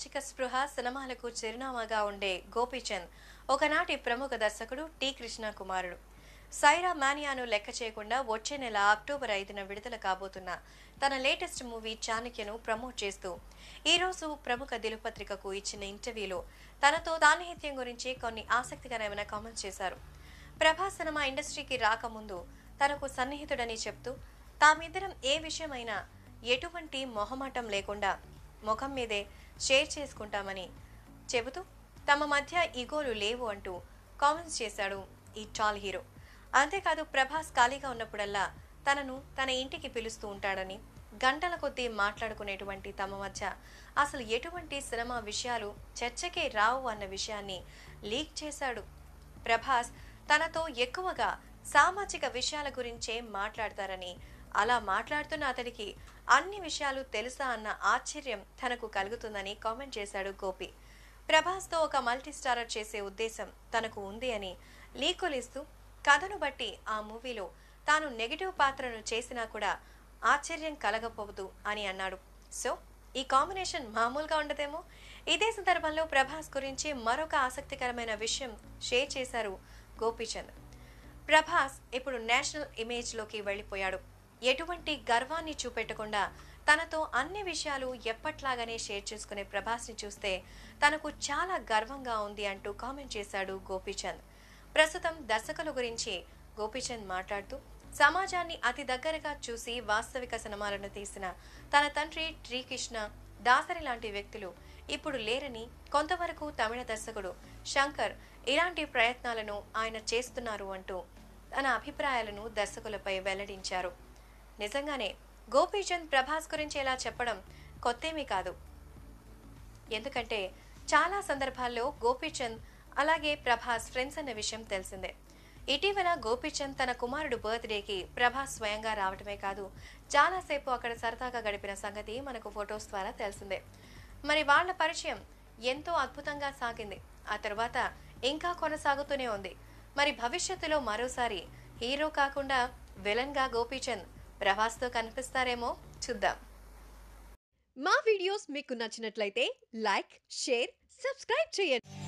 సామాజిక స్పృహ సినిమాలకు చిరునామాగా ఉండే గోపీచంద్ ఒకనాటి ప్రముఖ దర్శకుడు టి కృష్ణ కుమారుడు సైరా మానియాను లెక్క చేయకుండా వచ్చే నెల అక్టోబర్ ఐదున విడుదల కాబోతున్న తన లేటెస్ట్ మూవీ చాణక్యను ప్రమోట్ చేస్తూ ఈ రోజు ప్రముఖ దిలుపత్రికకు ఇచ్చిన ఇంటర్వ్యూలో తనతో సాన్నిహిత్యం గురించి కొన్ని ఆసక్తికరమైన కామెంట్స్ చేశారు ప్రభాస్ సినిమా ఇండస్ట్రీకి రాకముందు తనకు సన్నిహితుడని చెప్తూ తామిద్దరం ఏ విషయమైనా ఎటువంటి మొహమాటం లేకుండా ముఖం మీదే షేర్ చేసుకుంటామని చెబుతూ తమ మధ్య ఈగోలు లేవు అంటూ కామెంట్స్ చేశాడు ఈ టాల్ హీరో అంతేకాదు ప్రభాస్ ఖాళీగా ఉన్నప్పుడల్లా తనను తన ఇంటికి పిలుస్తూ ఉంటాడని గంటల కొద్దీ మాట్లాడుకునేటువంటి తమ మధ్య అసలు ఎటువంటి సినిమా విషయాలు చర్చకే రావు అన్న విషయాన్ని లీక్ చేశాడు ప్రభాస్ తనతో ఎక్కువగా సామాజిక విషయాల గురించే మాట్లాడతారని అలా మాట్లాడుతున్న అతడికి అన్ని విషయాలు తెలుసా అన్న ఆశ్చర్యం తనకు కలుగుతుందని కామెంట్ చేశాడు గోపి ప్రభాస్తో ఒక మల్టీ స్టారర్ చేసే ఉద్దేశం తనకు ఉంది అని లీకులిస్తూ కథను బట్టి ఆ మూవీలో తాను నెగిటివ్ పాత్రను చేసినా కూడా ఆశ్చర్యం కలగపోవద్దు అని అన్నాడు సో ఈ కాంబినేషన్ మామూలుగా ఉండదేమో ఇదే సందర్భంలో ప్రభాస్ గురించి మరొక ఆసక్తికరమైన విషయం షేర్ చేశారు గోపీచంద్ ప్రభాస్ ఇప్పుడు నేషనల్ ఇమేజ్లోకి వెళ్ళిపోయాడు ఎటువంటి గర్వాన్ని చూపెట్టకుండా తనతో అన్ని విషయాలు ఎప్పట్లాగానే షేర్ చేసుకునే ప్రభాస్ని చూస్తే తనకు చాలా గర్వంగా ఉంది అంటూ కామెంట్ చేశాడు గోపీచంద్ ప్రస్తుతం దర్శకుల గురించి గోపీచంద్ మాట్లాడుతూ సమాజాన్ని అతి దగ్గరగా చూసి వాస్తవిక సినిమాలను తీసిన తన తండ్రి శ్రీకృష్ణ దాసరి లాంటి వ్యక్తులు ఇప్పుడు లేరని కొంతవరకు తమిళ దర్శకుడు శంకర్ ఇలాంటి ప్రయత్నాలను ఆయన చేస్తున్నారు అంటూ తన అభిప్రాయాలను దర్శకులపై వెల్లడించారు నిజంగానే గోపీచంద్ ప్రభాస్ గురించి ఇలా చెప్పడం కొత్తేమీ కాదు ఎందుకంటే చాలా సందర్భాల్లో గోపీచంద్ అలాగే ప్రభాస్ ఫ్రెండ్స్ అన్న విషయం తెలిసిందే ఇటీవల గోపీచంద్ తన కుమారుడు బర్త్డేకి ప్రభాస్ స్వయంగా రావటమే కాదు చాలాసేపు అక్కడ సరదాగా గడిపిన సంగతి మనకు ఫొటోస్ ద్వారా తెలిసిందే మరి వాళ్ళ పరిచయం ఎంతో అద్భుతంగా సాగింది ఆ తర్వాత ఇంకా కొనసాగుతూనే ఉంది మరి భవిష్యత్తులో మరోసారి హీరో కాకుండా విలన్ గా గోపీచంద్ ప్రభాస్తో కనిపిస్తారేమో చూద్దాం మా వీడియోస్ మీకు నచ్చినట్లయితే లైక్ షేర్ సబ్స్క్రైబ్ చేయండి